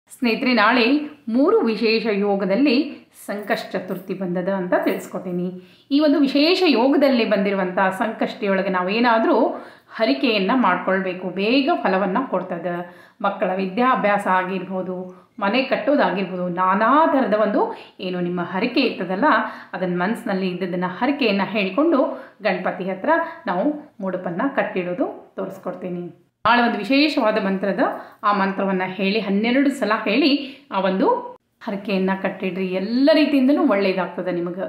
ಸ್ನೇಹಿತರೆ ನಾಳೆ ಮೂರು ವಿಶೇಷ ಯೋಗದಲ್ಲಿ ಸಂಕಷ್ಟ ಚತುರ್ಥಿ ಬಂದದ ಅಂತ ತಿಳಿಸ್ಕೊತೀನಿ ಈ ಒಂದು ವಿಶೇಷ ಯೋಗದಲ್ಲಿ ಬಂದಿರುವಂಥ ಸಂಕಷ್ಟಿಯೊಳಗೆ ನಾವೇನಾದರೂ ಹರಿಕೆಯನ್ನು ಮಾಡ್ಕೊಳ್ಬೇಕು ಬೇಗ ಫಲವನ್ನು ಕೊಡ್ತದೆ ಮಕ್ಕಳ ವಿದ್ಯಾಭ್ಯಾಸ ಆಗಿರ್ಬೋದು ಮನೆ ಕಟ್ಟೋದಾಗಿರ್ಬೋದು ನಾನಾ ಥರದ ಒಂದು ಏನು ನಿಮ್ಮ ಹರಿಕೆ ಇರ್ತದಲ್ಲ ಅದನ್ನು ಮನಸ್ಸಿನಲ್ಲಿ ಇದ್ದದನ್ನು ಹರಿಕೆಯನ್ನು ಹೇಳಿಕೊಂಡು ಗಣಪತಿ ಹತ್ರ ನಾವು ಮುಡುಪನ್ನು ಕಟ್ಟಿಡೋದು ತೋರಿಸ್ಕೊಡ್ತೀನಿ ನಾಳೆ ಒಂದು ವಿಶೇಷವಾದ ಮಂತ್ರದ ಆ ಮಂತ್ರವನ್ನು ಹೇಳಿ ಹನ್ನೆರಡು ಸಲ ಹೇಳಿ ಆ ಒಂದು ಹರಕೆಯನ್ನು ಕಟ್ಟಿಡ್ರಿ ಎಲ್ಲ ರೀತಿಯಿಂದಲೂ ಒಳ್ಳೆಯದಾಗ್ತದೆ ನಿಮಗೆ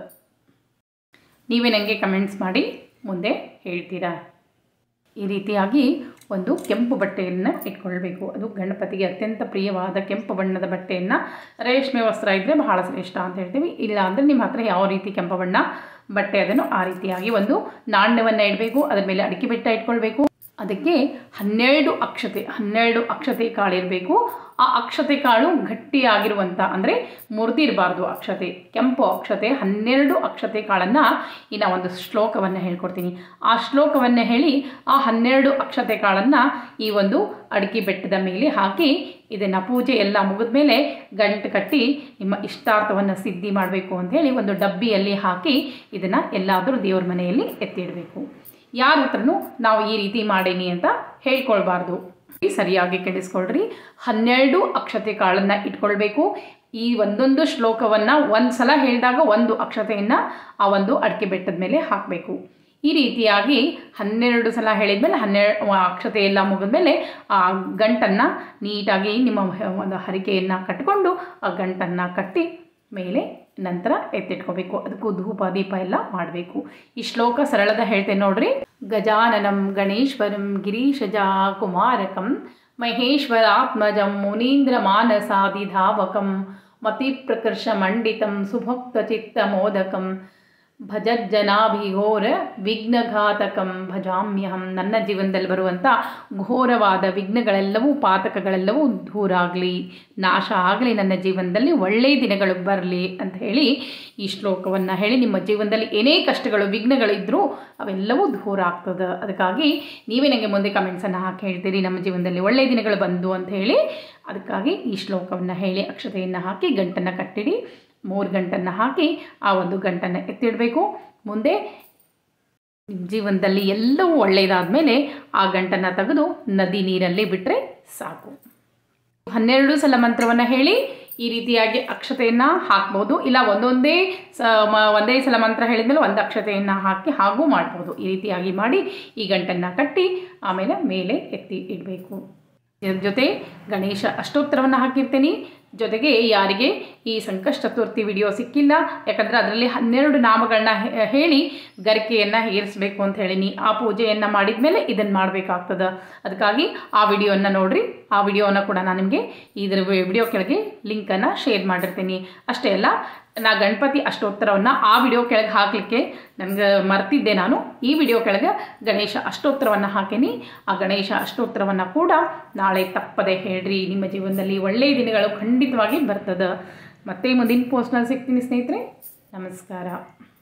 ನೀವೇ ನನಗೆ ಕಮೆಂಟ್ಸ್ ಮಾಡಿ ಮುಂದೆ ಹೇಳ್ತೀರಾ ಈ ರೀತಿಯಾಗಿ ಒಂದು ಕೆಂಪು ಬಟ್ಟೆಯನ್ನು ಇಟ್ಕೊಳ್ಬೇಕು ಅದು ಗಣಪತಿಗೆ ಅತ್ಯಂತ ಪ್ರಿಯವಾದ ಕೆಂಪು ಬಣ್ಣದ ಬಟ್ಟೆಯನ್ನು ರೇಷ್ಮೆ ವಸ್ತ್ರ ಇದ್ದರೆ ಬಹಳ ಶ್ರೇಷ್ಠ ಅಂತ ಹೇಳ್ತೀವಿ ಇಲ್ಲ ಅಂದರೆ ನಿಮ್ಮ ಹತ್ರ ಯಾವ ರೀತಿ ಕೆಂಪು ಬಣ್ಣ ಬಟ್ಟೆ ಅದನ್ನು ಆ ರೀತಿಯಾಗಿ ಒಂದು ನಾಣ್ಯವನ್ನು ಇಡಬೇಕು ಅದರ ಮೇಲೆ ಅಡಿಕೆ ಬೆಟ್ಟ ಇಟ್ಕೊಳ್ಬೇಕು ಅದಕ್ಕೆ ಹನ್ನೆರಡು ಅಕ್ಷತೆ ಹನ್ನೆರಡು ಅಕ್ಷತೆ ಕಾಳಿರಬೇಕು ಆ ಅಕ್ಷತೆ ಕಾಳು ಗಟ್ಟಿಯಾಗಿರುವಂಥ ಅಂದರೆ ಮುರಿದಿರಬಾರ್ದು ಅಕ್ಷತೆ ಕೆಂಪು ಅಕ್ಷತೆ ಹನ್ನೆರಡು ಅಕ್ಷತೆ ಕಾಳನ್ನು ಇನ್ನು ಒಂದು ಶ್ಲೋಕವನ್ನು ಹೇಳ್ಕೊಡ್ತೀನಿ ಆ ಶ್ಲೋಕವನ್ನು ಹೇಳಿ ಆ ಹನ್ನೆರಡು ಅಕ್ಷತೆ ಕಾಳನ್ನು ಈ ಒಂದು ಅಡಿಕೆ ಬೆಟ್ಟದ ಮೇಲೆ ಹಾಕಿ ಇದನ್ನು ಪೂಜೆ ಎಲ್ಲ ಮುಗಿದ ಮೇಲೆ ಗಂಟು ಕಟ್ಟಿ ನಿಮ್ಮ ಇಷ್ಟಾರ್ಥವನ್ನು ಸಿದ್ಧಿ ಮಾಡಬೇಕು ಅಂತ ಹೇಳಿ ಒಂದು ಡಬ್ಬಿಯಲ್ಲಿ ಹಾಕಿ ಇದನ್ನು ಎಲ್ಲಾದರೂ ದೇವ್ರ ಮನೆಯಲ್ಲಿ ಎತ್ತಿಡಬೇಕು ಯಾರ ಹತ್ರನೂ ನಾವು ಈ ರೀತಿ ಮಾಡೀನಿ ಅಂತ ಹೇಳ್ಕೊಳ್ಬಾರ್ದು ಸರಿಯಾಗಿ ಕೆಡಿಸ್ಕೊಳ್ರಿ ಹನ್ನೆರಡು ಅಕ್ಷತೆ ಕಾಳನ್ನು ಇಟ್ಕೊಳ್ಬೇಕು ಈ ಒಂದೊಂದು ಶ್ಲೋಕವನ್ನು ಒಂದು ಸಲ ಹೇಳಿದಾಗ ಒಂದು ಅಕ್ಷತೆಯನ್ನು ಆ ಒಂದು ಅಡಿಕೆ ಬೆಟ್ಟದ ಮೇಲೆ ಹಾಕಬೇಕು ಈ ರೀತಿಯಾಗಿ ಹನ್ನೆರಡು ಸಲ ಹೇಳಿದ್ಮೇಲೆ ಹನ್ನೆರಡು ಅಕ್ಷತೆ ಎಲ್ಲ ಮುಗಿದ್ಮೇಲೆ ಆ ಗಂಟನ್ನು ನೀಟಾಗಿ ನಿಮ್ಮ ಒಂದು ಹರಿಕೆಯನ್ನು ಕಟ್ಟಿಕೊಂಡು ಆ ಗಂಟನ್ನು ಕಟ್ಟಿ ಮೇಲೆ ನಂತರ ಎತ್ತಿಟ್ಕೋಬೇಕು ಅದಕ್ಕೂ ಧೂಪ ದೀಪ ಎಲ್ಲ ಮಾಡಬೇಕು ಈ ಶ್ಲೋಕ ಸರಳದ ಹೇಳ್ತೇನೆ ನೋಡ್ರಿ ಗಜಾನನಂ ಗಣೇಶ್ವರಂ ಗಿರೀಶಜಾ ಕುಮಾರಕಂ ಮಹೇಶ್ವರಾತ್ಮಜಂ ಮುನೀಂದ್ರ ಮಾನಸಾದಿಧಾವಕಂ ಮತಿಪ್ರಕರ್ಷ ಮಂಡಿತಂ ಸುಭಕ್ತ ಚಿತ್ತ ಮೋದಕಂ ಭಜಜ್ಜನಾಭಿಘೋರ ವಿಘ್ನಘಾತಕಂ ಭಜಾಮ್ಯಹಂ ನನ್ನ ಜೀವನದಲ್ಲಿ ಬರುವಂಥ ಘೋರವಾದ ವಿಘ್ನಗಳೆಲ್ಲವೂ ಪಾತಕಗಳೆಲ್ಲವೂ ದೂರ ಆಗಲಿ ನಾಶ ಆಗಲಿ ನನ್ನ ಜೀವನದಲ್ಲಿ ಒಳ್ಳೆಯ ದಿನಗಳು ಬರಲಿ ಅಂತ ಹೇಳಿ ಈ ಶ್ಲೋಕವನ್ನು ಹೇಳಿ ನಿಮ್ಮ ಜೀವನದಲ್ಲಿ ಏನೇ ಕಷ್ಟಗಳು ವಿಘ್ನಗಳಿದ್ದರೂ ಅವೆಲ್ಲವೂ ದೂರ ಆಗ್ತದೆ ಅದಕ್ಕಾಗಿ ನೀವೇ ನನಗೆ ಮುಂದೆ ಕಮೆಂಟ್ಸನ್ನು ಹಾಕಿ ಹೇಳ್ತೀರಿ ನಮ್ಮ ಜೀವನದಲ್ಲಿ ಒಳ್ಳೆಯ ದಿನಗಳು ಬಂದು ಅಂತ ಹೇಳಿ ಅದಕ್ಕಾಗಿ ಈ ಶ್ಲೋಕವನ್ನು ಹೇಳಿ ಅಕ್ಷತೆಯನ್ನು ಹಾಕಿ ಗಂಟನ್ನು ಕಟ್ಟಿಡಿ ಮೂರು ಗಂಟನ್ನು ಹಾಕಿ ಆ ಒಂದು ಗಂಟನ್ನು ಎತ್ತಿಡಬೇಕು ಮುಂದೆ ನಿಮ್ಮ ಜೀವನದಲ್ಲಿ ಎಲ್ಲವೂ ಒಳ್ಳೆಯದಾದ ಮೇಲೆ ಆ ಗಂಟನ್ನು ತೆಗೆದು ನದಿ ನೀರಲ್ಲಿ ಬಿಟ್ಟರೆ ಸಾಕು ಹನ್ನೆರಡು ಸಲ ಮಂತ್ರವನ್ನು ಹೇಳಿ ಈ ರೀತಿಯಾಗಿ ಅಕ್ಷತೆಯನ್ನು ಹಾಕ್ಬೋದು ಇಲ್ಲ ಒಂದೊಂದೇ ಸ ಮ ಒಂದೇ ಸಲ ಮಂತ್ರ ಹೇಳಿದ್ಮೇಲೆ ಒಂದು ಅಕ್ಷತೆಯನ್ನು ಹಾಕಿ ಹಾಗೂ ಮಾಡ್ಬೋದು ಈ ರೀತಿಯಾಗಿ ಮಾಡಿ ಈ ಗಂಟನ್ನು ಕಟ್ಟಿ ಆಮೇಲೆ ಮೇಲೆ ಎತ್ತಿ ಇಡಬೇಕು ಇದ್ರ ಜೊತೆ ಗಣೇಶ ಅಷ್ಟೋತ್ತರವನ್ನು ಹಾಕಿರ್ತೀನಿ ಜೊತೆಗೆ ಯಾರಿಗೆ ಈ ಸಂಕಷ್ಟ ಚತುರ್ಥಿ ವಿಡಿಯೋ ಸಿಕ್ಕಿಲ್ಲ ಯಾಕಂದರೆ ಅದರಲ್ಲಿ ಹನ್ನೆರಡು ನಾಮಗಳನ್ನ ಹೇಳಿ ಗರಿಕೆಯನ್ನು ಏರಿಸಬೇಕು ಅಂತ ಹೇಳೀನಿ ಆ ಪೂಜೆಯನ್ನು ಮಾಡಿದ ಮೇಲೆ ಇದನ್ನು ಮಾಡಬೇಕಾಗ್ತದೆ ಅದಕ್ಕಾಗಿ ಆ ವಿಡಿಯೋನ ನೋಡಿರಿ ಆ ವಿಡಿಯೋನ ಕೂಡ ನಾನು ನಿಮಗೆ ಇದರ ವಿಡಿಯೋ ಕೆಳಗೆ ಲಿಂಕನ್ನು ಶೇರ್ ಮಾಡಿರ್ತೀನಿ ಅಷ್ಟೇ ಅಲ್ಲ ನಾ ಗಣಪತಿ ಅಷ್ಟೋತ್ತರವನ್ನು ಆ ವಿಡಿಯೋ ಕೆಳಗೆ ಹಾಕಲಿಕ್ಕೆ ನನಗೆ ಮರ್ತಿದ್ದೆ ನಾನು ಈ ವಿಡಿಯೋ ಕೆಳಗೆ ಗಣೇಶ ಅಷ್ಟೋತ್ತರವನ್ನು ಹಾಕೀನಿ ಆ ಗಣೇಶ ಅಷ್ಟೋತ್ತರವನ್ನು ಕೂಡ ನಾಳೆ ತಪ್ಪದೆ ಹೇಳ್ರಿ ನಿಮ್ಮ ಜೀವನದಲ್ಲಿ ಒಳ್ಳೆಯ ದಿನಗಳು ಖಂಡಿತವಾಗಿ ಬರ್ತದೆ ಮತ್ತೆ ಮುಂದಿನ ಪೋಸ್ಟ್ನಲ್ಲಿ ಸಿಗ್ತೀನಿ ಸ್ನೇಹಿತರೆ ನಮಸ್ಕಾರ